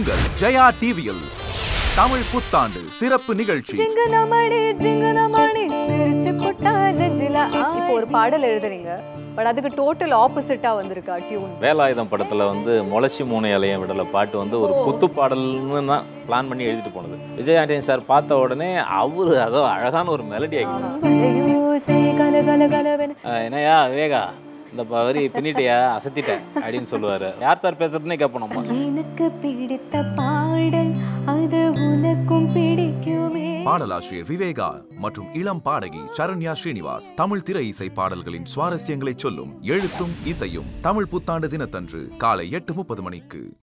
உங்கள் ஜெயா டிவியில் தமிழ் புத்தாண்டு சிறப்பு நிகழ்ச்சி ஜிங்கனமணி ஜிங்கனமணி சிரிச்சு புட்டா நெஞ்சில இப்போ ஒரு பாடல் எழுதுறீங்க பட் அதுக்கு டோட்டல் ஆப்போசிட்டா வந்திருக்கா டியூன் வேலாயுதம் படத்தில் வந்து முளைச்சி மூணு இலையம் விடலை பாட்டு வந்து ஒரு குத்து பாடல்னு தான் பிளான் பண்ணி எழுதிட்டு போனது விஜய் ஆண்டனி சார் பார்த்த உடனே அவர் அதோ அழகான ஒரு மெலடி ஆகிட்டார் வளையோசை கல கல கலவென என்னையா விவேகா இந்த ப- வரி பின்னிட்டியா அசத்திட்டேன் அப்படின்னு சொல்லுவார் யார் சார் பேசுறதுன்னே கேட்போம் நம்ம எனக்கு பிடித்த பாடல் அது உனக்கும் பிடிக்குமே பாடலாசிரியர் விவேகா மற்றும் இளம் பாடகி சரண்யா ஸ்ரீனிவாஸ் தமிழ் திரை இசை பாடல்களின் சுவாரஸ்யங்களை சொல்லும் எழுத்தும் இசையும் தமிழ் புத்தாண்டு தினத்தன்று காலை எட்டு முப்பது மணிக்கு